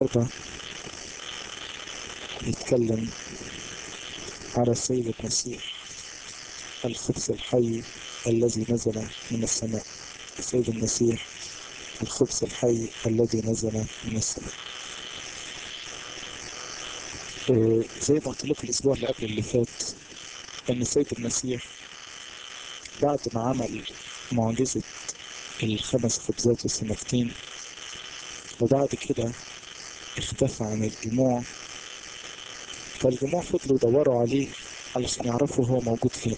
النهارده نتكلم على السيد المسيح الخبز الحي الذي نزل من السماء السيد المسيح الخبز الحي الذي نزل من السماء إيه زي ما قلت لكم الاسبوع اللي قبل اللي فات ان السيد المسيح بعد ما عمل معجزة الخمس خبزات والسمكتين وبعد كده اختفى عن الجموع فالجموع فضلوا يدوروا عليه علشان يعرفوا هو موجود فين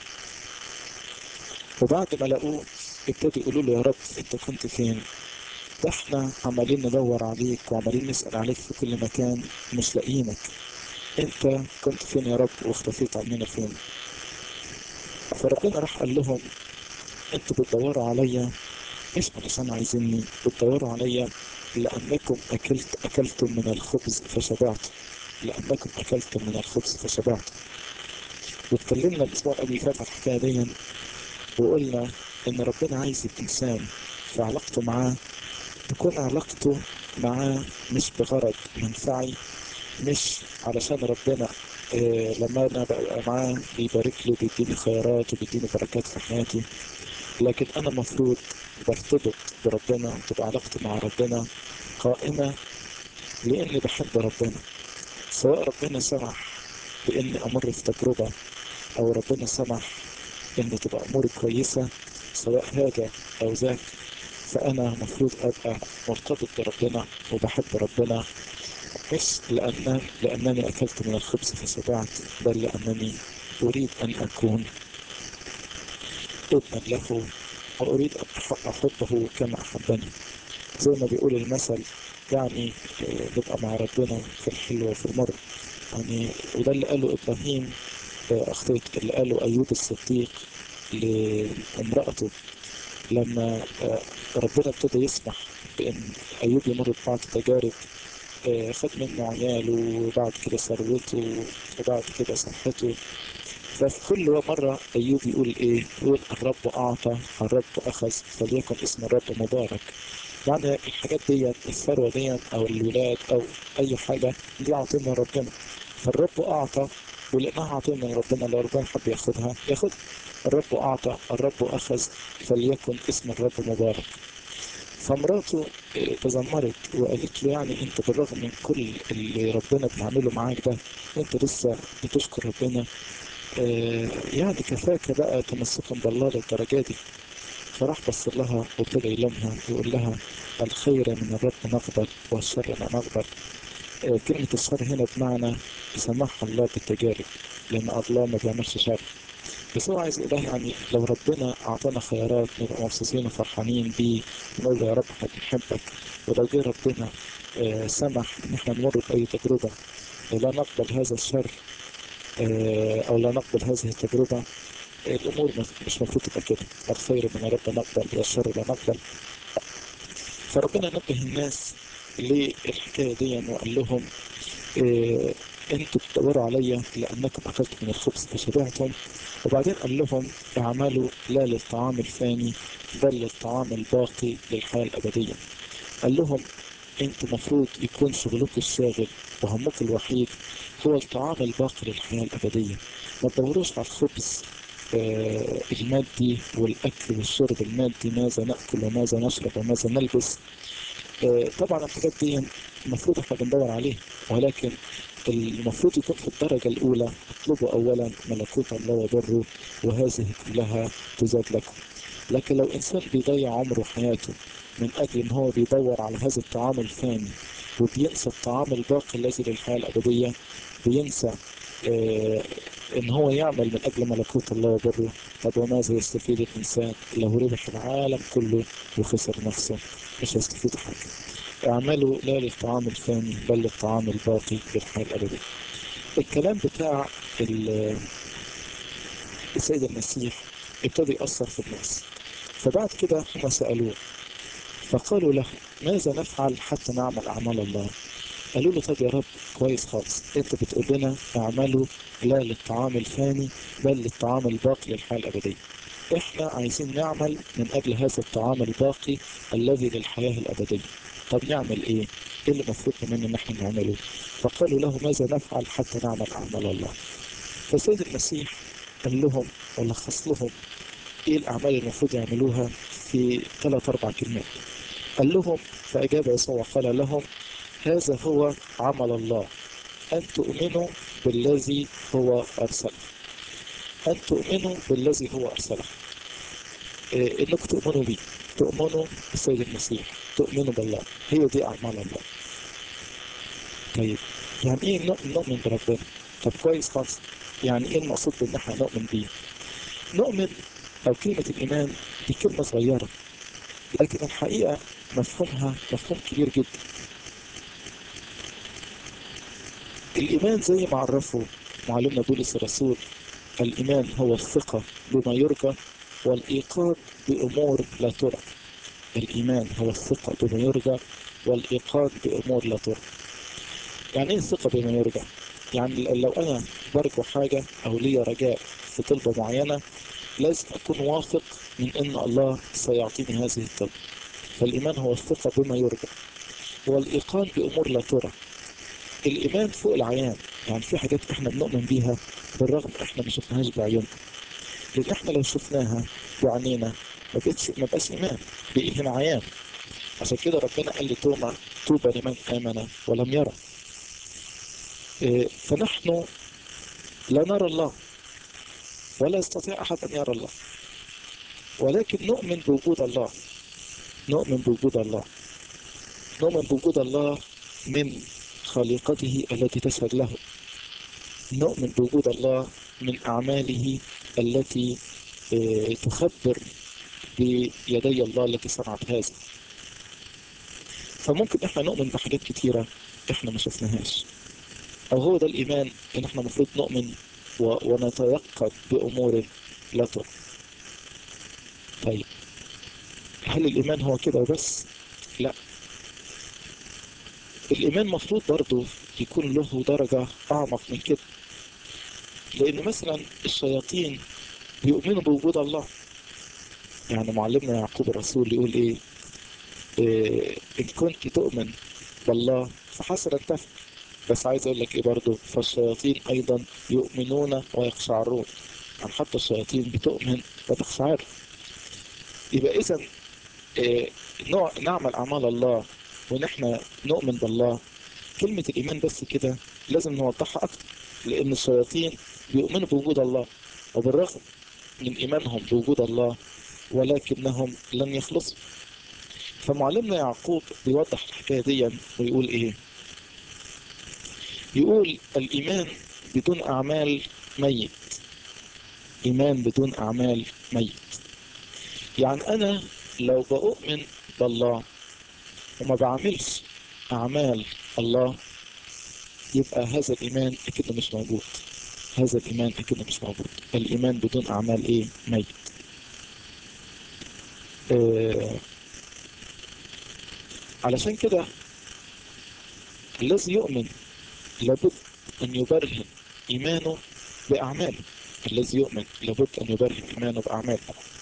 وبعد ما لقوه ابتدوا يقولوا له يا رب انت كنت فين ده احنا عمالين ندور عليك وعمالين نسأل عليك في كل مكان مش لاقيينك انت كنت فين يا رب واختفيت عننا فين فربنا راح قال لهم انتوا بتدوروا عليا مش علشان عايزيني بتدوروا عليا لأنكم أكلت أكلتم من الخبز فشبعتم لأنكم أكلتم من الخبز فشبعتم واتكلمنا الأسبوع اللي فات على الحكاية دي وقلنا إن ربنا عايز الإنسان في علاقته معاه تكون علاقته معاه مش بغرض منفعي مش علشان ربنا إيه لما انا ببقى معاه بيبارك لي بيديني خيرات وبيديني بركات في حياتي لكن انا المفروض برتبط بربنا تبقى علاقتي مع ربنا قائمة لاني بحب ربنا سواء ربنا سمح باني امر في تجربة او ربنا سمح ان تبقى اموري كويسة سواء هذا او ذاك فانا المفروض ابقى مرتبط بربنا وبحب ربنا مش لأن لأنني أكلت من الخبز فشبعت بل لأنني أريد أن أكون ابنا له وأريد أن أحبه كما أحبني زي ما بيقول المثل يعني نبقى مع ربنا في الحلو وفي المر يعني وده اللي قاله إبراهيم أخطيت اللي قاله أيوب الصديق لامرأته لما ربنا ابتدى يسمح بأن أيوب يمر ببعض التجارب خد منه عياله وبعد كده ثروته وبعد كده صحته ففي كل مرة أيوب يقول إيه؟ يقول الرب أعطى الرب أخذ فليكن اسم الرب مبارك. يعني الحاجات دي الثروة دي أو الولاد أو أي حاجة دي عطية من ربنا. فالرب أعطى ولأنها عطية من ربنا لو ربنا حب ياخدها ياخدها. الرب أعطى الرب أخذ فليكن اسم الرب مبارك. فمراته تذمرت وقالت له يعني انت بالرغم من كل اللي ربنا بيعمله معاك ده انت لسه بتشكر ربنا اه يعني كفاك بقى تمسكا بالله للدرجه دي فراح بص لها وابتدى يلومها ويقول لها الخير من الرب نقبل والشر لا نقبل اه كلمة الشر هنا بمعنى يسمحها الله بالتجارب لأن الله ما بيعملش شر بس هو عايز يقول يعني لو ربنا اعطانا خيارات نبقى مبسوطين وفرحانين بيه نقول له يا رب احنا بنحبك ولو جه ربنا آه سمح ان احنا نمر باي تجربه لا نقبل هذا الشر آه او لا نقبل هذه التجربه آه الامور مش المفروض تبقى كده الخير من رب نقبل والشر لا نقبل فربنا نبه الناس للحكايه دي وقال لهم انتوا بتدوروا عليا لانكم اكلتم من الخبز فشبعتم وبعدين قال لهم اعملوا لا للطعام الفاني بل للطعام الباقي للحياه الابديه قال لهم انتوا المفروض يكون شغلكم الشاغل وهمكم الوحيد هو الطعام الباقي للحياه الابديه ما تدوروش على الخبز آه المادي والاكل والشرب المادي ماذا ناكل وماذا نشرب وماذا نلبس آه طبعا الحاجات دي المفروض احنا بندور عليها ولكن المفروض يكون في الدرجة الأولى اطلبوا أولا ملكوت الله وبره وهذه كلها تزاد لكم لكن لو إنسان بيضيع عمره وحياته من أجل إن هو بيدور على هذا الطعام الفاني وبينسى الطعام الباقي الذي للحياة الأبدية بينسى آه إن هو يعمل من أجل ملكوت الله وبره طب وماذا يستفيد الإنسان لو ربح العالم كله وخسر نفسه مش هيستفيد حاجة اعملوا لا للطعام الفاني بل للطعام الباقي للحياة الأبدية. الكلام بتاع السيد المسيح ابتدى يأثر في الناس. فبعد كده هم سألوه فقالوا له ماذا نفعل حتى نعمل أعمال الله؟ قالوا له طب يا رب كويس خالص انت بتقول لنا اعملوا لا للطعام الفاني بل للطعام الباقي للحياة الأبدية. احنا عايزين نعمل من أجل هذا الطعام الباقي الذي للحياة الأبدية. طب نعمل ايه؟ ايه اللي المفروض مننا ان احنا نعمله؟ فقالوا له ماذا نفعل حتى نعمل اعمال الله؟ فسيد المسيح قال لهم ولخص لهم ايه الاعمال اللي المفروض يعملوها في ثلاث اربع كلمات. قال لهم فاجاب يسوع قال لهم هذا هو عمل الله ان تؤمنوا بالذي هو ارسله. ان تؤمنوا بالذي هو ارسله. إيه انكم تؤمنوا بيه تؤمنوا بالسيد المسيح تؤمنوا بالله هي دي اعمال الله طيب يعني ايه نؤمن بربنا طب كويس خالص يعني ايه المقصود بان احنا نؤمن بيه نؤمن او كلمة الايمان دي كلمة صغيرة لكن الحقيقة مفهومها مفهوم كبير جدا الايمان زي ما عرفه معلمنا بولس الرسول الايمان هو الثقة بما يرجى والإيقاظ بأمور لا ترى الإيمان هو الثقة بما يرجى والإيقاظ بأمور لا ترى يعني إيه الثقة بما يرجى؟ يعني لو أنا برجو حاجة أو لي رجاء في طلبة معينة لازم أكون واثق من أن الله سيعطيني هذه الطلبة فالإيمان هو الثقة بما يرجى والإيقان بأمور لا ترى الإيمان فوق العيان يعني في حاجات إحنا بنؤمن بيها بالرغم إحنا ما شفناهاش بعيوننا لان احنا لو شفناها بعينينا ما بقتش ما بقاش ايمان بقي هنا عيان عشان كده ربنا قال لتوما طوبى لمن امن ولم يرى إيه فنحن لا نرى الله ولا يستطيع احد ان يرى الله ولكن نؤمن بوجود الله نؤمن بوجود الله نؤمن بوجود الله من خليقته التي تشهد له نؤمن بوجود الله من أعماله التي تخبر بيدي الله التي صنعت هذا فممكن احنا نؤمن بحاجات كتيرة احنا ما شفناهاش او هو ده الايمان ان احنا المفروض نؤمن ونتيقظ بامور لا ترى طيب هل الايمان هو كده وبس لا الايمان مفروض برضه يكون له درجة اعمق من كده لان مثلا الشياطين بيؤمنوا بوجود الله يعني معلمنا يعقوب الرسول يقول ايه, إيه ان كنت تؤمن بالله فحسنا تفعل بس عايز اقول لك ايه برضه فالشياطين ايضا يؤمنون ويقشعرون يعني حتى الشياطين بتؤمن وتقشعر يبقى اذا إيه نوع نعمل اعمال الله وان احنا نؤمن بالله كلمة الايمان بس كده لازم نوضحها اكتر لان الشياطين بيؤمنوا بوجود الله وبالرغم من ايمانهم بوجود الله ولكنهم لم يخلصوا فمعلمنا يعقوب بيوضح الحكايه دي ويقول ايه يقول الايمان بدون اعمال ميت ايمان بدون اعمال ميت يعني انا لو بؤمن بالله وما بعملش اعمال الله يبقى هذا الايمان اكيد مش موجود هذا الايمان اكيد مش موجود الايمان بدون اعمال ايه ميت آه علشان كده الذي يؤمن لابد ان يبرهن ايمانه باعماله الذي يؤمن لابد ان يبرهن ايمانه باعماله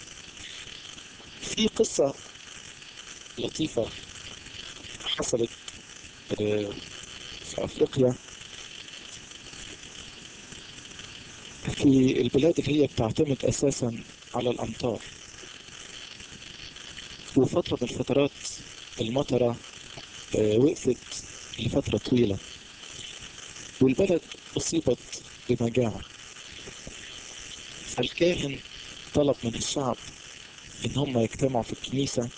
في قصة لطيفة حصلت آه في افريقيا في البلاد اللي هي بتعتمد اساسا على الامطار وفترة من الفترات المطرة وقفت لفترة طويلة والبلد أصيبت بمجاعة فالكاهن طلب من الشعب إن هم يجتمعوا في الكنيسة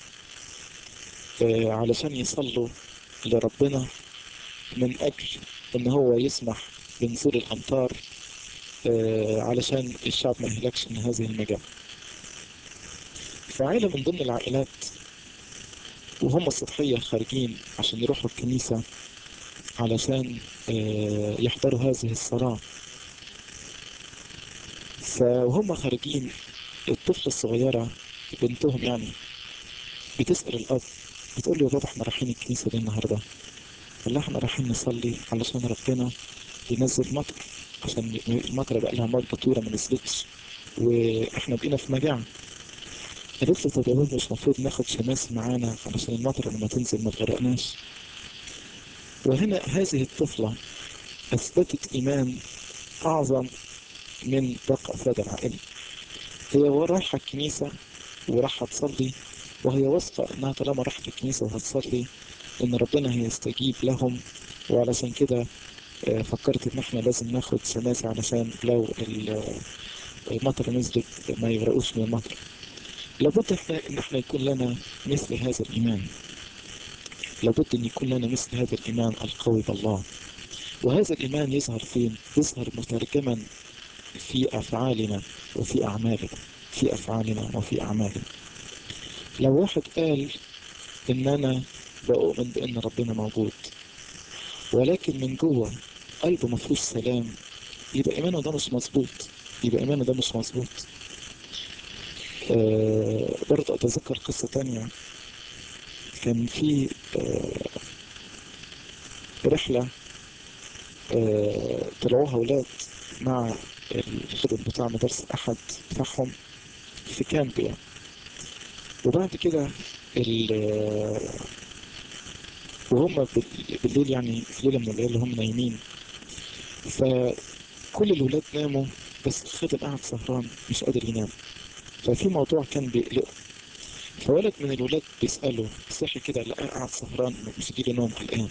علشان يصلوا لربنا من أجل إن هو يسمح بنزول الأمطار علشان الشعب ما يهلكش من هذه المجاعة فعائلة من ضمن العائلات وهم السطحية خارجين عشان يروحوا الكنيسة علشان يحضروا هذه الصلاة فهم خارجين الطفلة الصغيرة بنتهم يعني بتسأل الأب بتقول له يا بابا احنا رايحين الكنيسة دي النهاردة قال لها احنا رايحين نصلي علشان ربنا ينزل مطر عشان المطر بقى لها مدة طويلة ما نزلتش واحنا بقينا في مجاعة قالت له طب يا بابا مش المفروض ناخد شماس معانا علشان المطر لما تنزل ما تغرقناش وهنا هذه الطفلة أثبتت إيمان أعظم من باقي أفراد العائلة هي رايحة الكنيسة وراح تصلي وهي واثقة إنها طالما راحت الكنيسة وهتصلي إن ربنا هيستجيب لهم وعلشان كده فكرت إن إحنا لازم ناخد سماسة علشان لو المطر نزلت ما يغرقوش من المطر لابد إحنا إن إحنا يكون لنا مثل هذا الإيمان لابد أن يكون لنا مثل هذا الإيمان القوي بالله وهذا الإيمان يظهر فين؟ يظهر مترجما في أفعالنا وفي أعمالنا في أفعالنا وفي أعمالنا لو واحد قال إن أنا بؤمن بأن ربنا موجود ولكن من جوه قلبه ما فيهوش سلام يبقى إيمانه ده مش مظبوط يبقى إيمانه ده مش مظبوط آه برضه أتذكر قصة تانية كان في آه رحلة آه طلعوها أولاد مع الخدم بتاع مدرسة أحد بتاعهم في كامب يعني وبعد كده وهم بالليل يعني في ليلة من الليالي هم نايمين فكل الولاد ناموا بس الخادم قاعد سهران مش قادر ينام ففي موضوع كان بيقلقه فولد من الولاد بيسأله صحي كده لقاه قاعد سهران مش جيله نوم قلقان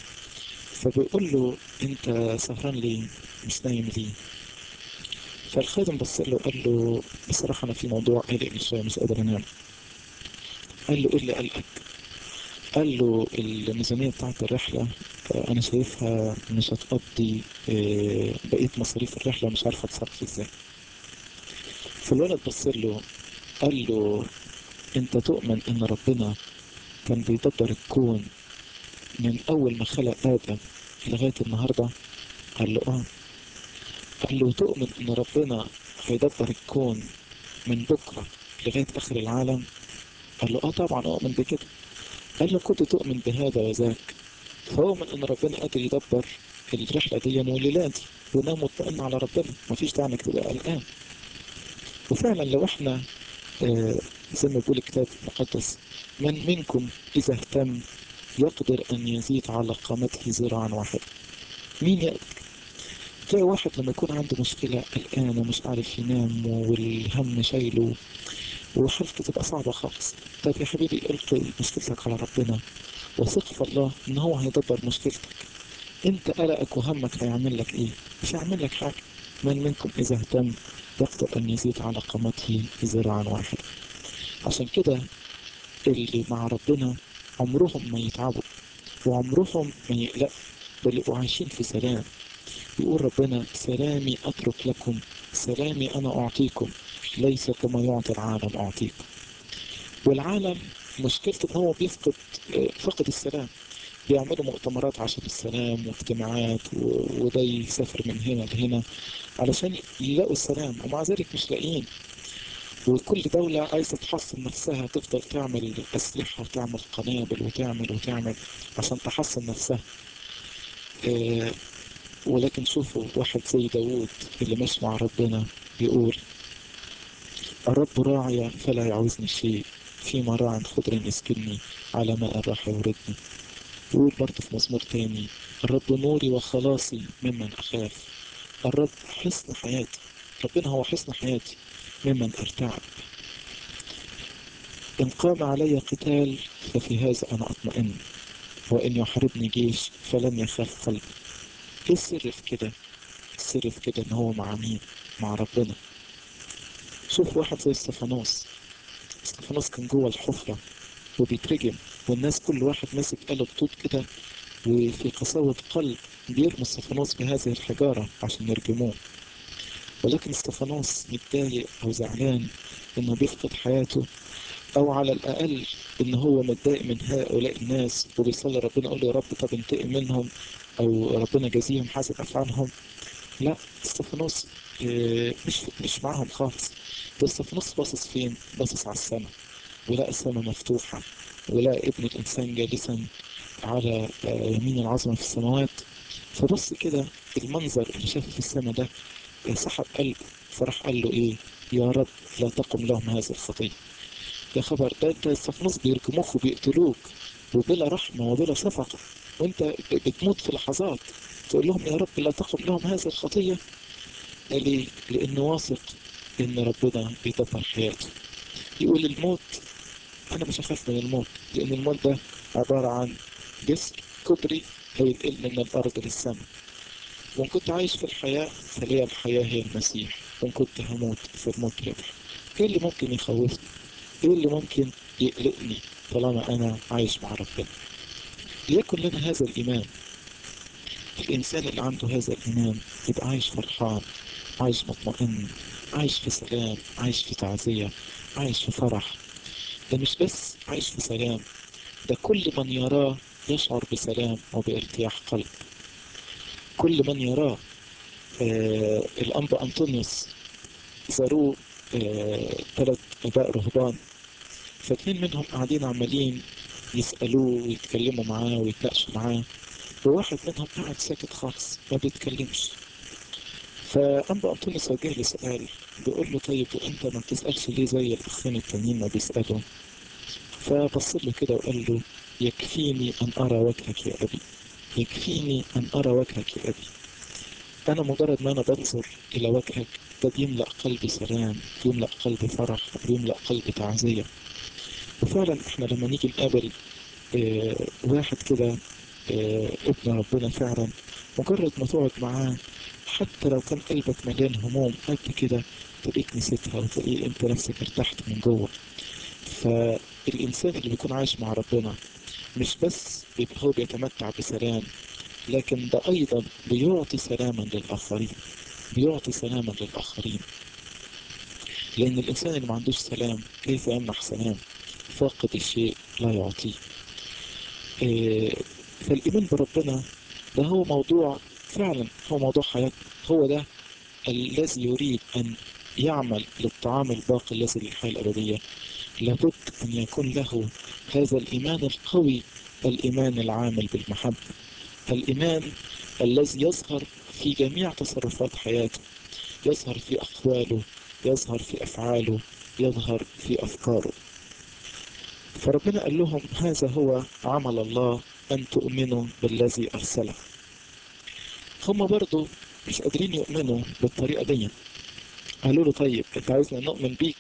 فبيقول له انت سهران ليه مش نايم ليه فالخادم بص له قال له بصراحة أنا في موضوع قلقني شوية مش قادر أنام قال له إيه اللي قلقك؟ قال له الميزانية بتاعت الرحلة أنا شايفها مش هتقضي بقية مصاريف الرحلة مش عارفة أتصرف إزاي فالولد بص له قال له أنت تؤمن إن ربنا كان بيدبر الكون من أول ما خلق آدم لغاية النهاردة؟ قال له آه قال له تؤمن إن ربنا هيدبر الكون من بكرة لغاية آخر العالم؟ قال له آه طبعا أؤمن بكده قال له كنت تؤمن بهذا وذاك فأؤمن إن ربنا قادر يدبر الرحلة دي والليلة دي ونام مطمئن على ربنا مفيش داعي إنك تبقى قلقان وفعلا لو إحنا آه زي ما بيقول الكتاب المقدس من منكم إذا اهتم يقدر أن يزيد على قامته ذراعا واحدة مين يقدر؟ تلاقي واحد لما يكون عنده مشكلة قلقان ومش عارف ينام والهم شايله وحالته تبقى صعبة خالص طيب يا حبيبي القي مشكلتك على ربنا وثق في الله ان هو هيدبر مشكلتك انت قلقك وهمك هيعمل لك ايه مش هيعمل لك حاجة من منكم اذا اهتم يقدر ان يزيد على قامته ذراعا واحدة عشان كده اللي مع ربنا عمرهم ما يتعبوا وعمرهم ما يقلقوا بل يبقوا عايشين في سلام يقول ربنا سلامي اترك لكم سلامي انا اعطيكم ليس كما يعطي العالم أعطيكم والعالم مشكلته ان هو بيفقد فقد السلام بيعملوا مؤتمرات عشان السلام واجتماعات وده يسافر من هنا لهنا علشان يلاقوا السلام ومع ذلك مش لاقيين وكل دولة عايزة تحصن نفسها تفضل تعمل أسلحة وتعمل قنابل وتعمل وتعمل عشان تحصن نفسها آه ولكن شوفوا واحد زي داوود اللي ماشي مع ربنا يقول الرب راعي فلا يعوزني شيء في مراع خضر يسكنني على ماء الراحة يوردني يقول برضه في مزمور تاني الرب نوري وخلاصي ممن أخاف الرب حصن حياتي ربنا هو حصن حياتي ممن أرتعب إن قام علي قتال ففي هذا أنا أطمئن وإن يحاربني جيش فلن يخاف قلبي إيه السر في كده؟ السر في كده إن هو مع مين؟ مع ربنا شوف واحد زي استفانوس استفانوس كان جوه الحفرة وبيترجم والناس كل واحد ماسك قلب طوب كده وفي قساوة قلب بيرموا استفانوس بهذه الحجارة عشان يرجموه ولكن استفانوس متضايق أو زعلان إنه بيفقد حياته أو على الأقل إن هو متضايق من هؤلاء الناس وبيصلي ربنا يقول له يا رب طب انتقم منهم أو ربنا جازيهم حسب أفعالهم لا استفانوس مش مش معاهم خالص بس في نص باصص فين؟ باصص على السماء ولقى السماء مفتوحة ولقى ابن الإنسان جالسا على يمين العظمة في السماوات فبص كده المنظر اللي شافه في السماء ده سحب قلبه فراح قال له إيه؟ يا رب لا تقم لهم هذه الخطية يا خبر ده انت الصفنوس بيرجموك وبيقتلوك وبلا رحمة وبلا شفقة وانت بتموت في لحظات تقول لهم يا رب لا تقم لهم هذه الخطية ده ليه؟ لأنه واثق إن ربنا بيدبر حياته يقول الموت أنا مش هخاف من الموت لأن الموت ده عبارة عن جسر كبري هينقلني من الأرض للسماء وإن كنت عايش في الحياة فليا الحياة هي المسيح وإن كنت هموت فالموت ربح إيه اللي ممكن يخوفني؟ إيه اللي ممكن يقلقني طالما أنا عايش مع ربنا؟ ليكن لنا هذا الإيمان الإنسان اللي عنده هذا الإيمان يبقى عايش فرحان عايش مطمئن عايش في سلام عايش في تعزية عايش في فرح ده مش بس عايش في سلام ده كل من يراه يشعر بسلام وبارتياح قلب كل من يراه آه الأنبا أنطونيوس زاروه آه ثلاث آباء رهبان فاتنين منهم قاعدين عمالين يسألوه ويتكلموا معاه ويتناقشوا معاه وواحد منهم قاعد ساكت خالص ما بيتكلمش فأنبا أنطونيوس وجه له سؤال بيقول له طيب وأنت ما بتسألش ليه زي الأخين التانيين ما بيسألوا فبص له كده وقال له يكفيني أن أرى وجهك يا أبي يكفيني أن أرى وجهك يا أبي أنا مجرد ما أنا بنظر إلى وجهك ده بيملأ قلبي سلام بيملأ قلبي فرح بيملأ قلبي تعزية وفعلا احنا لما نيجي نقابل اه واحد كده اه ابن ربنا فعلا مجرد ما تقعد معاه حتى لو كان قلبك مليان هموم قد كده تلاقيك نسيتها وتلاقي انت نفسك ارتحت من جوه فالانسان اللي بيكون عايش مع ربنا مش بس بيبقى هو بيتمتع بسلام لكن ده ايضا بيعطي سلاما للاخرين بيعطي سلاما للاخرين لان الانسان اللي ما عندوش سلام كيف يمنح سلام فاقد الشيء لا يعطيه إيه فالايمان بربنا ده هو موضوع فعلا هو موضوع حياتنا هو ده الذي يريد أن يعمل للطعام الباقي الذي للحياة الأبدية لابد أن يكون له هذا الإيمان القوي الإيمان العامل بالمحبة الإيمان الذي يظهر في جميع تصرفات حياته يظهر في أقواله يظهر في أفعاله يظهر في أفكاره فربنا قال لهم هذا هو عمل الله أن تؤمنوا بالذي أرسله هم برضو مش قادرين يؤمنوا بالطريقة دي قالوا له طيب انت عايزنا نؤمن بيك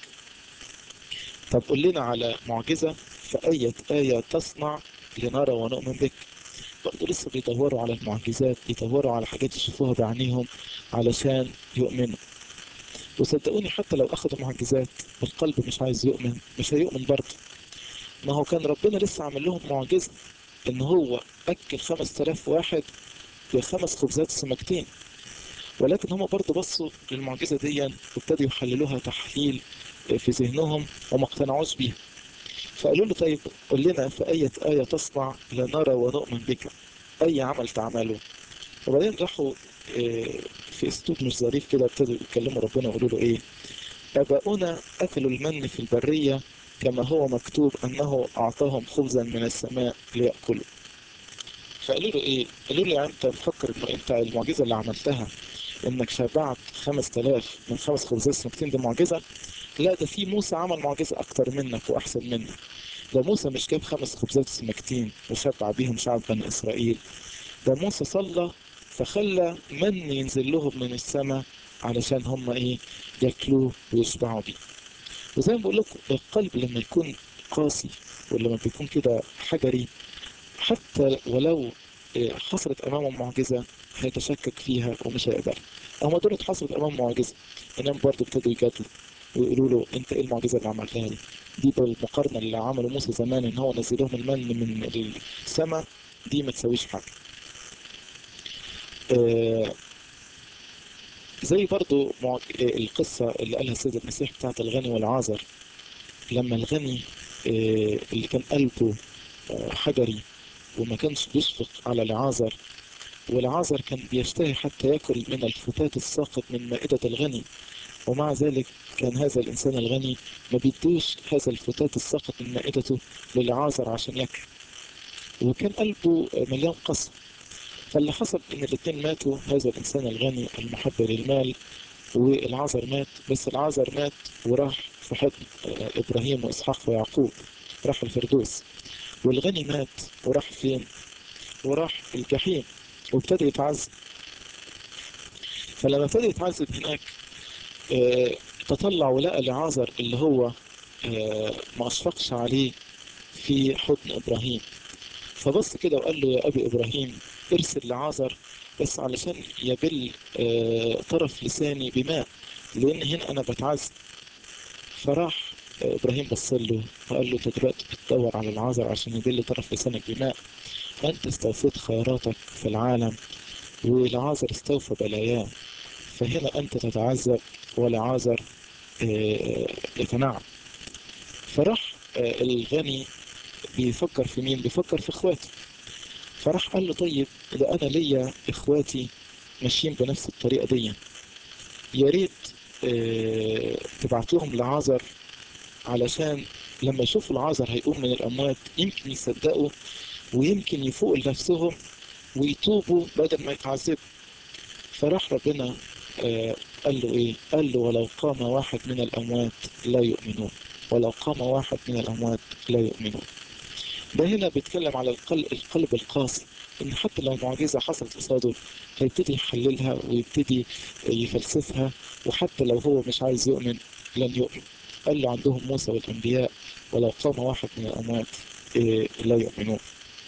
طب قول لنا على معجزة فأية آية تصنع لنرى ونؤمن بك برضه لسه بيدوروا على المعجزات بيدوروا على حاجات يشوفوها بعينيهم علشان يؤمنوا وصدقوني حتى لو أخذوا معجزات القلب مش عايز يؤمن مش هيؤمن برضه ما هو كان ربنا لسه عامل لهم معجزة إن هو أكل خمس تلاف واحد بخمس خبزات سمكتين ولكن هم برضه بصوا للمعجزة دي وابتدوا يحللوها تحليل في ذهنهم وما اقتنعوش بيها فقالوا له طيب قل لنا في أية آية تصنع لنرى ونؤمن بك أي عمل تعمله وبعدين راحوا في اسلوب مش ظريف كده ابتدوا يكلموا ربنا ويقولوا له ايه اباؤنا اكلوا المن في البريه كما هو مكتوب انه اعطاهم خبزا من السماء ليأكلوا فقالوا له ايه قالوا له يعني انت مفكر انه انت المعجزه اللي عملتها انك شبعت 5000 من خمس خبزات سمكتين دي معجزه لا ده في موسى عمل معجزه اكتر منك واحسن منك ده موسى مش جاب خمس خبزات سمكتين وشبع بيهم شعب بني اسرائيل ده موسى صلى فخلى من ينزل لهم من السماء علشان هم ايه ياكلوه ويشبعوا بيه وزي ما بقول لكم القلب لما يكون قاسي ولما بيكون كده حجري حتى ولو حصلت امامه معجزه هيتشكك فيها ومش هيقبلها هم دول حصلت امام معجزه انهم برضه ابتدوا يجادلوا ويقولوا له انت ايه المعجزه اللي عملتها دي؟ دي بالمقارنه اللي عمله موسى زمان ان هو نزل لهم المن من السماء دي ما تساويش حاجه. آه زي برضو القصة اللي قالها السيد المسيح بتاعت الغني والعازر لما الغني آه اللي كان قلبه آه حجري وما كانش بيشفق على العازر والعازر كان بيشتهي حتى ياكل من الفتات الساقط من مائدة الغني ومع ذلك كان هذا الإنسان الغني ما بيدوش هذا الفتات الساقط من مائدته للعازر عشان ياكل وكان قلبه مليان قسوة فاللي حصل ان الاثنين ماتوا هذا الانسان الغني المحب للمال والعازر مات بس العازر مات وراح في حضن إبراهيم وإسحاق ويعقوب راح الفردوس والغني مات وراح فين؟ وراح الجحيم وابتدى يتعذب فلما ابتدى يتعذب هناك اه تطلع ولقى لعازر اللي هو اه ما أشفقش عليه في حضن إبراهيم فبص كده وقال له يا أبي إبراهيم ارسل لعازر بس علشان يبل اه طرف لساني بماء لأن هنا أنا بتعذب فراح إبراهيم بص له وقال له أنت دلوقتي بتدور على العازر عشان يبل طرف لسانك بماء أنت استوفيت خيراتك في العالم والعازر استوفى بلاياه فهنا أنت تتعذب والعازر يتنعم فراح الغني بيفكر في مين بيفكر في اخواته فراح قال له طيب ده انا ليا اخواتي ماشيين بنفس الطريقه دي يا ريت اه تبعت لهم لعازر علشان لما يشوفوا العازر هيقوم من الاموات يمكن يصدقوا ويمكن يفوقوا لنفسهم ويتوبوا بدل ما يتعذبوا فراح ربنا اه قال له ايه قال له ولو قام واحد من الاموات لا يؤمنون ولو قام واحد من الاموات لا يؤمنون ده هنا بيتكلم على القلب, القلب القاسي ان حتى لو معجزة حصلت قصاده هيبتدي يحللها ويبتدي يفلسفها وحتى لو هو مش عايز يؤمن لن يؤمن قال له عندهم موسى والانبياء ولو قام واحد من الاموات إيه لا يؤمنون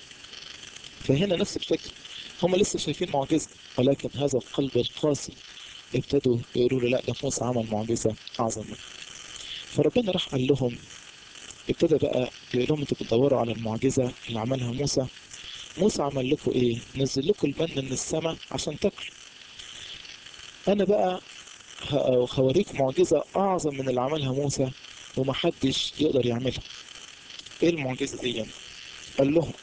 فهنا نفس الفكرة هم لسه شايفين معجزة ولكن هذا القلب القاسي ابتدوا يقولوا له لا ده موسى عمل معجزة أعظم منه فربنا راح قال لهم ابتدى بقى يقول لهم انتوا بتدوروا على المعجزة اللي عملها موسى موسى عمل لكم ايه نزل لكم المن من السماء عشان تاكلوا انا بقى هوريكم معجزة اعظم من اللي عملها موسى ومحدش يقدر يعملها ايه المعجزة دي قال لهم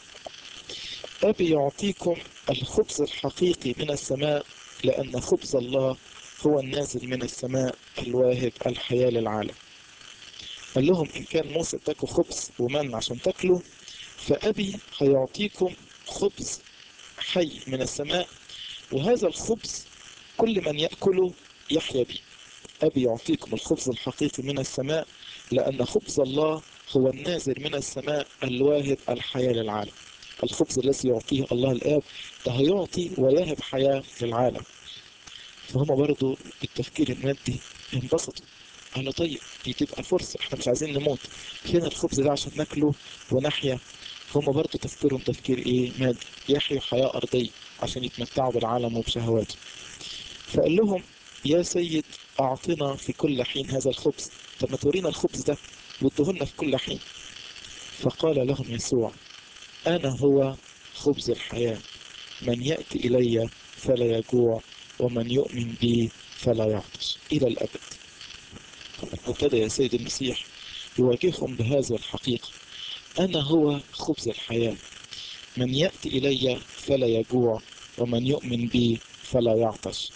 ابي يعطيكم الخبز الحقيقي من السماء لان خبز الله هو النازل من السماء الواهب الحياة للعالم قال لهم إن كان موسى اداكوا خبز ومن عشان تاكلوا فأبي هيعطيكم خبز حي من السماء وهذا الخبز كل من يأكله يحيا به أبي يعطيكم الخبز الحقيقي من السماء لأن خبز الله هو النازل من السماء الواهب الحياة للعالم الخبز الذي يعطيه الله الآب ده هيعطي ويهب حياة للعالم فهم برضو بالتفكير المادي انبسطوا قالوا طيب دي تبقى فرصة احنا مش عايزين نموت فين الخبز ده عشان ناكله ونحيا هم برضو تفكيرهم تفكير ايه مادي يحيوا حياة أرضية عشان يتمتعوا بالعالم وبشهواته فقال لهم يا سيد أعطنا في كل حين هذا الخبز طب ما تورينا الخبز ده وادهولنا في كل حين فقال لهم يسوع أنا هو خبز الحياة من يأتي إلي فلا يجوع ومن يؤمن بي فلا يعطش إلى الأبد وابتدى يا سيد المسيح يواجههم بهذه الحقيقة أنا هو خبز الحياة من يأتي إلي فلا يجوع ومن يؤمن بي فلا يعطش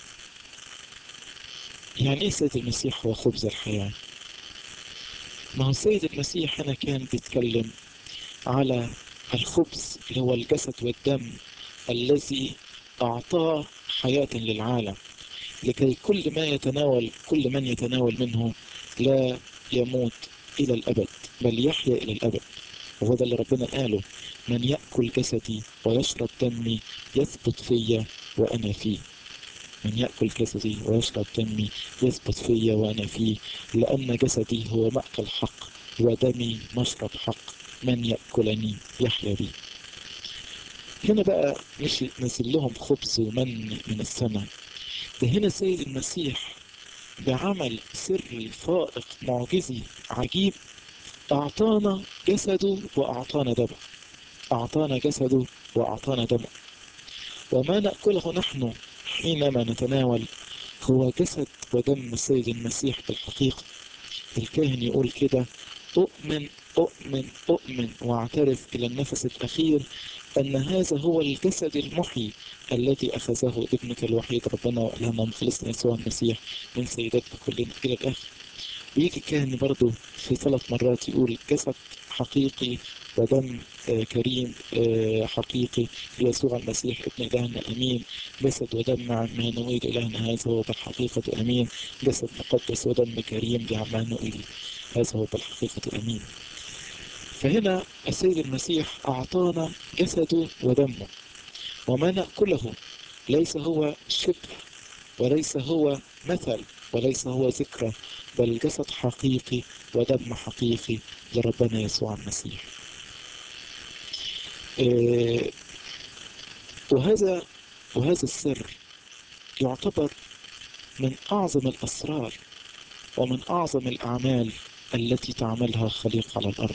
يعني ايه سيد المسيح هو خبز الحياة ما هو السيد المسيح هنا كان بيتكلم على الخبز اللي هو الجسد والدم الذي أعطاه حياة للعالم لكي كل ما يتناول كل من يتناول منه لا يموت إلى الأبد بل يحيا إلى الأبد وهو ده اللي ربنا قاله من يأكل جسدي ويشرب دمي يثبت فيا وأنا فيه من يأكل جسدي ويشرب دمي يثبت فيا وأنا فيه لأن جسدي هو مأكل حق ودمي مشرب حق من يأكلني يحيا بي هنا بقى مش نزل لهم خبز ومن من السماء ده هنا سيد المسيح بعمل سري فائق معجزي عجيب أعطانا جسده وأعطانا دمه أعطانا جسده وأعطانا دمه وما نأكله نحن حينما نتناول هو جسد ودم السيد المسيح بالحقيقة الكاهن يقول كده أؤمن أؤمن أؤمن وأعترف إلى النفس الأخير أن هذا هو الجسد المحيي الذي أخذه ابنك الوحيد ربنا وإلهنا مخلصنا يسوع المسيح من سيداتنا كلنا إلى الآخر ويجي كاهن برضه في ثلاث مرات يقول جسد حقيقي ودم آه كريم آه حقيقي يسوع المسيح ابن إلهنا أمين جسد ودم عمانويل إلهنا هذا هو بالحقيقة أمين جسد مقدس ودم كريم بعمانويل هذا هو بالحقيقة أمين فهنا السيد المسيح أعطانا جسده ودمه وما نأكله ليس هو شبه وليس هو مثل وليس هو ذكرى بل جسد حقيقي ودم حقيقي لربنا يسوع المسيح إيه وهذا وهذا السر يعتبر من أعظم الأسرار ومن أعظم الأعمال التي تعملها الخليقة على الأرض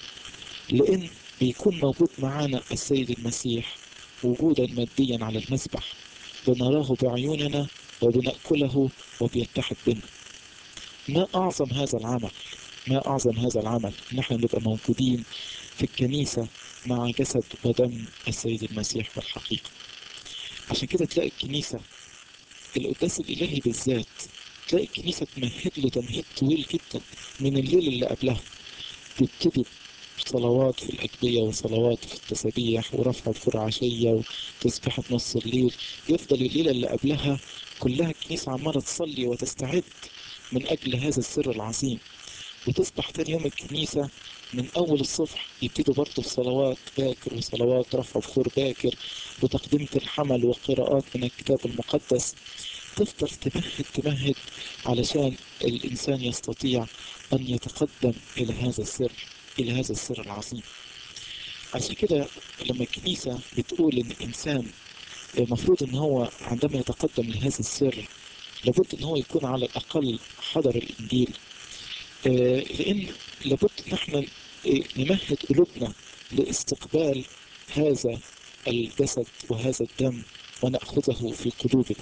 لأن بيكون موجود معانا السيد المسيح وجودا ماديا على المذبح بنراه بعيوننا وبنأكله وبيتحد بنا ما أعظم هذا العمل ما أعظم هذا العمل نحن نبقى موجودين في الكنيسة مع جسد ودم السيد المسيح بالحقيقة عشان كده تلاقي الكنيسة القداس الإلهي بالذات تلاقي الكنيسة تمهد له تمهيد طويل جدا من الليل اللي قبلها تبتدي صلوات في الأدبية وصلوات في التسابيح ورفع بخور عشية وتسبيحة نص الليل يفضل الليلة اللي قبلها كلها الكنيسة عمالة تصلي وتستعد من أجل هذا السر العظيم وتصبح تاني يوم الكنيسة من أول الصبح يبتدوا برضه بصلوات باكر وصلوات رفع بخور باكر وتقدمة الحمل وقراءات من الكتاب المقدس تفضل تمهد تمهد علشان الإنسان يستطيع أن يتقدم إلى هذا السر إلى هذا السر العظيم عشان كده لما الكنيسة بتقول إن الإنسان المفروض إن هو عندما يتقدم لهذا السر لابد إن هو يكون على الأقل حضر الإنجيل لأن لابد إن احنا نمهد قلوبنا لاستقبال هذا الجسد وهذا الدم ونأخذه في قلوبنا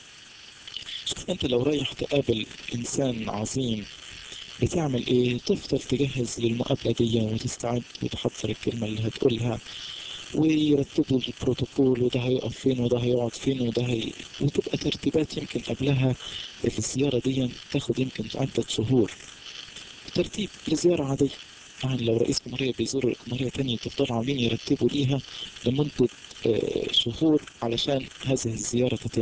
شوف أنت لو رايح تقابل إنسان عظيم بتعمل ايه تفضل تجهز للمقابلة دي وتستعد وتحضر الكلمة اللي هتقولها ويرتبوا البروتوكول وده هيقف فين وده هيقعد فين وده هي وتبقى ترتيبات يمكن قبلها في الزيارة دي تاخد يمكن عدة شهور ترتيب لزيارة عادية يعني لو رئيس جمهورية بيزور جمهورية تانية تفضلوا عاملين يرتبوا ليها لمدة آه شهور علشان هذه الزيارة تتم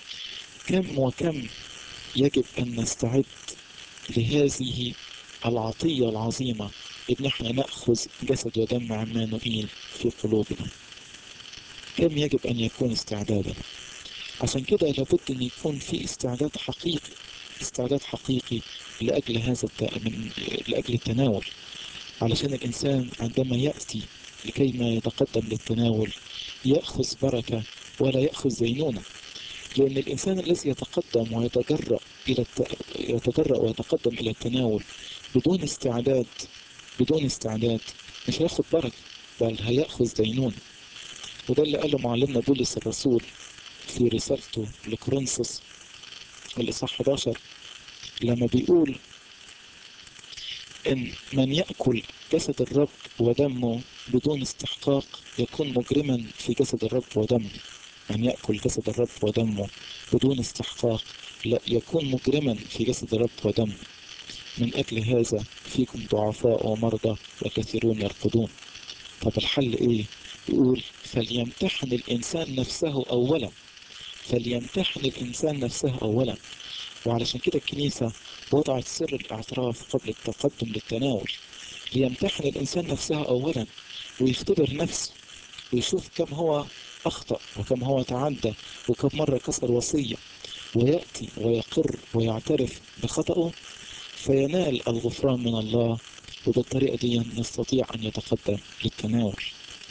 كم وكم يجب أن نستعد لهذه العطية العظيمة إن احنا نأخذ جسد ودم عمانوئيل في قلوبنا كم يجب أن يكون استعدادا عشان كده لابد أن يكون في استعداد حقيقي استعداد حقيقي لأجل هذا الت... من... لأجل التناول علشان الإنسان عندما يأتي لكي ما يتقدم للتناول يأخذ بركة ولا يأخذ زينونة لأن الإنسان الذي يتقدم ويتجرأ إلى الت... يتجرأ ويتقدم إلى التناول بدون استعداد بدون استعداد مش هياخد بركة بل هيأخذ دينون وده اللي قاله معلمنا بولس الرسول في رسالته لكورنثوس الإصحاح 11 لما بيقول إن من يأكل جسد الرب ودمه بدون استحقاق يكون مجرما في جسد الرب ودمه من يأكل جسد الرب ودمه بدون استحقاق لا يكون مجرما في جسد الرب ودمه من أجل هذا فيكم ضعفاء ومرضى وكثيرون يرقدون طب الحل إيه؟ يقول فليمتحن الإنسان نفسه أولا فليمتحن الإنسان نفسه أولا وعلشان كده الكنيسة وضعت سر الاعتراف قبل التقدم للتناول ليمتحن الإنسان نفسه أولا ويختبر نفسه ويشوف كم هو أخطأ وكم هو تعدى وكم مرة كسر وصية ويأتي ويقر ويعترف بخطأه فينال الغفران من الله وبالطريقة دي نستطيع أن يتقدم للتناول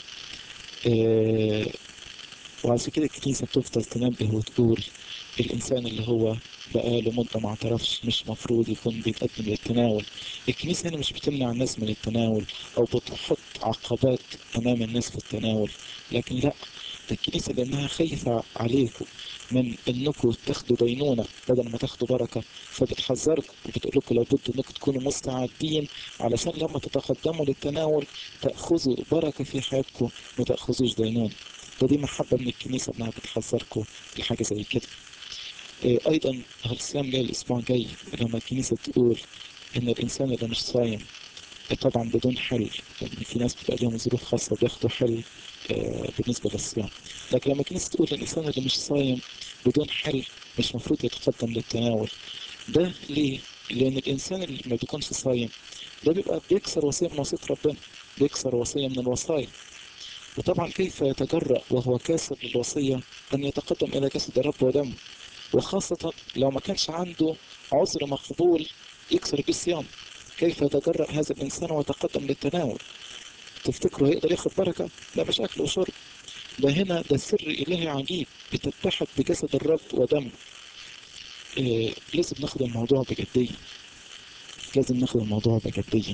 إيه وعشان كده الكنيسة بتفضل تنبه وتقول الإنسان اللي هو بقاله مدة ما اعترفش مش مفروض يكون بيتقدم للتناول الكنيسة هنا مش بتمنع الناس من التناول أو بتحط عقبات أمام الناس في التناول لكن لا ده الكنيسة لأنها خايفة عليكم من انكم تاخدوا دينونه بدل ما تاخدوا بركه فبتحذركم وبتقول لكم لابد انكم تكونوا مستعدين علشان لما تتقدموا للتناول تاخذوا بركه في حياتكم ما تاخذوش دينونه ودي محبه من الكنيسه انها بتحذركم لحاجه زي كده. إيه ايضا الصيام جاي الاسبوع الجاي لما الكنيسه تقول ان الانسان اللي مش صايم طبعا بدون حل يعني في ناس بتبقى لهم ظروف خاصة بياخدوا حل آه، بالنسبة للصيام لكن لما الكنيسة تقول الإنسان اللي مش صايم بدون حل مش مفروض يتقدم للتناول ده ليه؟ لأن الإنسان اللي ما بيكونش صايم ده بيبقى بيكسر وصية من وصية ربنا بيكسر وصية من الوصايا وطبعا كيف يتجرأ وهو كاسر للوصية أن يتقدم إلى جسد الرب ودمه وخاصة لو ما كانش عنده عذر مقبول يكسر بيه الصيام كيف يتجرأ هذا الإنسان ويتقدم للتناول تفتكروا هيقدر ياخد بركة؟ لا مش أكل وشرب ده هنا ده سر إلهي عجيب بتتحد بجسد الرب ودمه إيه لازم ناخد الموضوع بجدية لازم ناخد الموضوع بجدية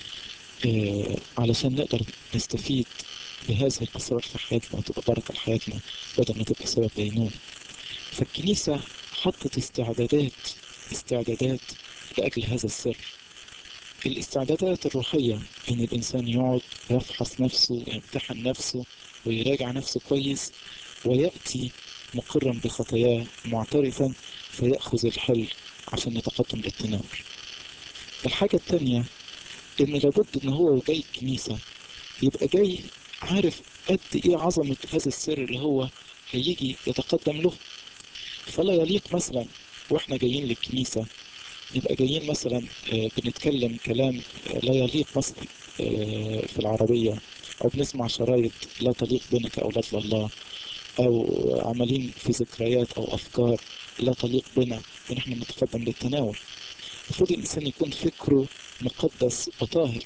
إيه علشان نقدر نستفيد بهذه الأسرار في حياتنا وتبقى بركة لحياتنا بدل ما تبقى سبب دينون فالكنيسة حطت استعدادات استعدادات لأجل هذا السر الاستعدادات الروحية إن الإنسان يقعد يفحص نفسه ويمتحن نفسه ويراجع نفسه كويس ويأتي مقرا بخطاياه معترفا فيأخذ الحل عشان يتقدم للتناول الحاجة الثانية إن لابد إن هو جاي الكنيسة يبقى جاي عارف قد إيه عظمة هذا السر اللي هو هيجي يتقدم له فلا يليق مثلا واحنا جايين للكنيسة يبقى جايين مثلا آه، بنتكلم كلام آه، لا يليق مثلا آه، في العربية أو بنسمع شرايط لا تليق بنا كأولاد الله أو عمالين في ذكريات أو أفكار لا تليق بنا ونحن نتقدم للتناول المفروض الإنسان يكون فكره مقدس وطاهر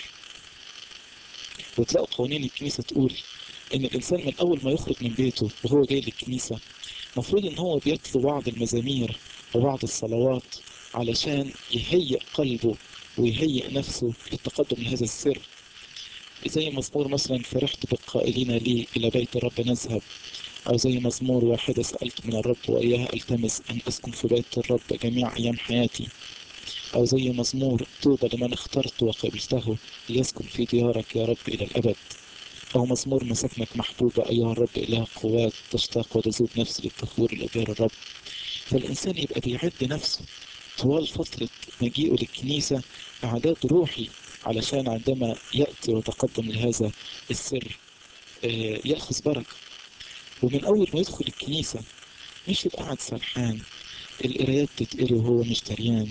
وتلاقوا قوانين الكنيسة تقول إن الإنسان من أول ما يخرج من بيته وهو جاي للكنيسة المفروض إن هو بيتلو بعض المزامير وبعض الصلوات علشان يهيئ قلبه ويهيئ نفسه للتقدم لهذا السر زي مزمور مثلا فرحت بالقائلين لي إلى بيت الرب نذهب أو زي مزمور واحدة سألت من الرب وإياها ألتمس أن أسكن في بيت الرب جميع أيام حياتي أو زي مزمور طوبى لمن اخترت وقبلته ليسكن في ديارك يا رب إلى الأبد أو مزمور مساكنك محبوبة أيها الرب إله قوات تشتاق وتذوب نفسي للدخول إلى ديار الرب فالإنسان يبقى بيعد نفسه طوال فترة مجيئه للكنيسة إعداد روحي علشان عندما يأتي ويتقدم لهذا السر آه، يأخذ بركة ومن أول ما يدخل الكنيسة مش يبقى قاعد سرحان القرايات تتقري وهو مش دريان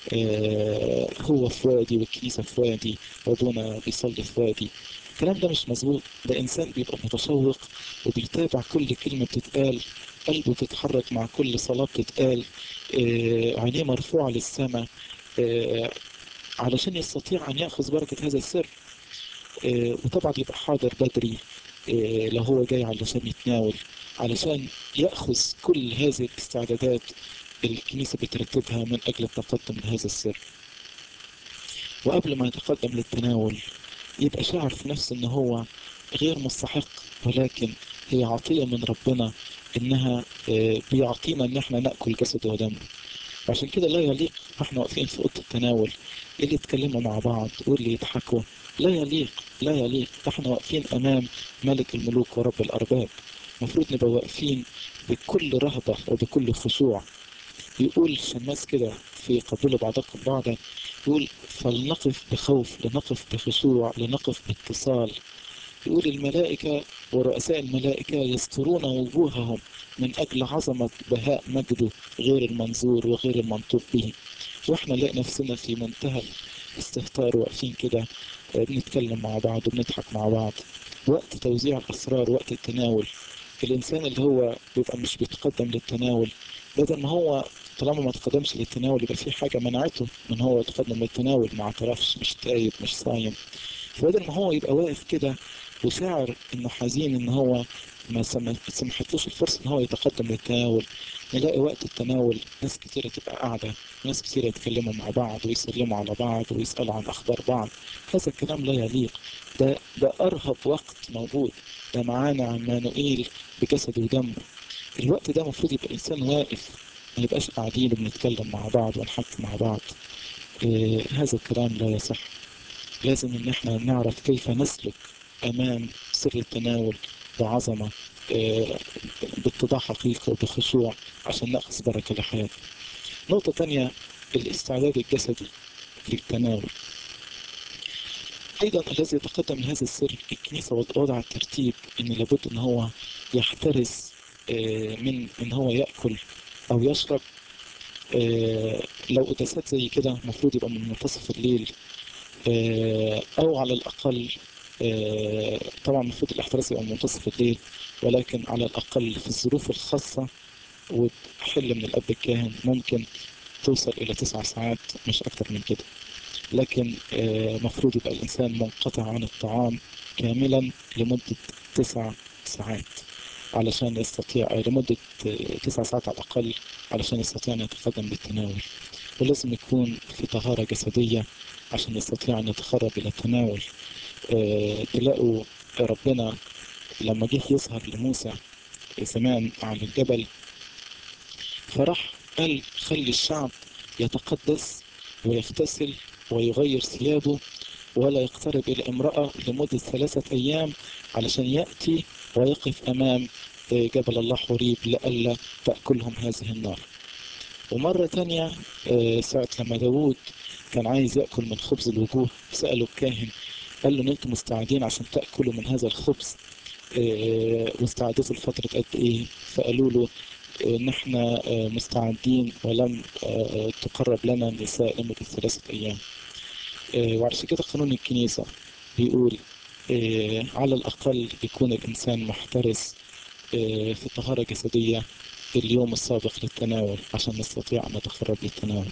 آه هو في وادي والكنيسة في وادي وابونا بيصلي في وادي الكلام ده مش مظبوط ده إنسان بيبقى متشوق وبيتابع كل كلمة بتتقال قلبه بيتحرك مع كل صلاة بتتقال آه عينيه مرفوعة للسماء آه علشان يستطيع أن يأخذ بركة هذا السر آه وطبعا يبقى حاضر بدري آه لو هو جاي علشان يتناول علشان يأخذ كل هذه الاستعدادات اللي الكنيسة بترتبها من أجل التقدم لهذا السر وقبل ما يتقدم للتناول يبقى شاعر في نفسه ان هو غير مستحق ولكن هي عطية من ربنا انها آه، بيعطينا ان احنا ناكل جسده ودمه عشان كده لا يليق واحنا واقفين في اوضه التناول اللي يتكلموا مع بعض واللي يضحكوا لا يليق لا يليق احنا واقفين امام ملك الملوك ورب الارباب المفروض نبقى واقفين بكل رهبه وبكل خشوع يقول الشماس كده في قبول بعضكم بعضا يقول فلنقف بخوف لنقف بخشوع لنقف باتصال يقول الملائكة ورؤساء الملائكة يسترون وجوههم من أجل عظمة بهاء مجده غير المنظور وغير المنطوق به واحنا نلاقي نفسنا في منتهى الاستهتار واقفين كده آه، بنتكلم مع بعض وبنضحك مع بعض وقت توزيع الأسرار وقت التناول الإنسان اللي هو بيبقى مش بيتقدم للتناول بدل ما هو طالما ما تقدمش للتناول يبقى في حاجة منعته من هو يتقدم للتناول ما اعترفش مش تايب مش صايم فبدل ما هو يبقى واقف كده وشاعر انه حزين ان هو ما سم- سمحتلوش الفرصة ان هو يتقدم للتناول نلاقي وقت التناول ناس كتيرة تبقى قاعدة ناس كتيرة يتكلموا مع بعض ويسلموا على بعض ويسألوا عن أخبار بعض هذا الكلام لا يليق ده ده أرهب وقت موجود ده معانا عمانوئيل بجسد ودم الوقت ده المفروض يبقى الإنسان واقف ما يبقاش قاعدين وبنتكلم مع بعض ونحكي مع بعض إيه هذا الكلام لا يصح لازم ان احنا نعرف كيف نسلك امام سر التناول بعظمه إيه باتضاع حقيقي وبخشوع عشان ناخذ بركه لحياتنا. نقطه تانية الاستعداد الجسدي في التناول. أيضا الذي يتقدم من هذا السر الكنيسة وضع الترتيب إن لابد إن هو يحترس من إن هو يأكل أو يشرب لو قداسات زي كده المفروض يبقى من منتصف الليل أو على الأقل طبعا المفروض الاحتراس يبقى من منتصف الليل ولكن على الأقل في الظروف الخاصة وحل من الأب الكاهن ممكن توصل إلى تسع ساعات مش أكتر من كده لكن مفروض يبقى الإنسان منقطع عن الطعام كاملا لمدة تسع ساعات علشان يستطيع لمدة تسع ساعات على الأقل علشان يستطيع أن يتقدم بالتناول ولازم يكون في طهارة جسدية عشان يستطيع أن يتخرج إلى التناول أه تلاقوا ربنا لما جه يظهر لموسى زمان على الجبل فراح قال خلي الشعب يتقدس ويغتسل ويغير ثيابه ولا يقترب إلى امرأة لمدة ثلاثة أيام علشان يأتي ويقف أمام جبل الله حريب لئلا تأكلهم هذه النار ومرة تانية ساعة لما داود كان عايز يأكل من خبز الوجوه سأله الكاهن قال له أنتم مستعدين عشان تأكلوا من هذا الخبز واستعدتوا لفترة قد إيه فقالوا له نحن مستعدين ولم تقرب لنا النساء لمدة ثلاثة أيام وعشان كده قانون الكنيسة بيقول على الأقل يكون الإنسان محترس في طهارة جسدية اليوم السابق للتناول عشان نستطيع أن نتقرب للتناول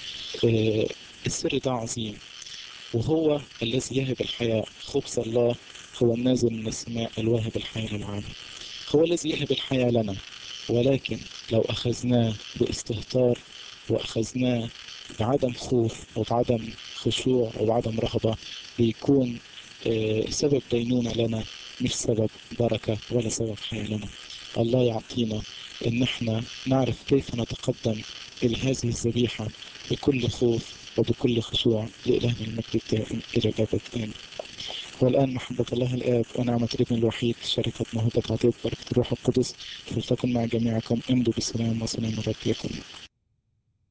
السر ده عظيم وهو الذي يهب الحياة خبز الله هو النازل من السماء الواهب الحياة للعالم هو الذي يهب الحياة لنا ولكن لو أخذناه باستهتار وأخذناه بعدم خوف وبعدم خشوع وبعدم رهبة بيكون سبب دينونة لنا مش سبب بركة ولا سبب حياة لنا الله يعطينا ان احنا نعرف كيف نتقدم الى هذه الذبيحة بكل خوف وبكل خشوع لإلهنا المجد الدائم إلى الأبد آمين والآن محبة الله الآب ونعمة الابن الوحيد شركة موهبة عطية بركة الروح القدس فلتكن مع جميعكم امضوا بالسلام وسلام الرب يكن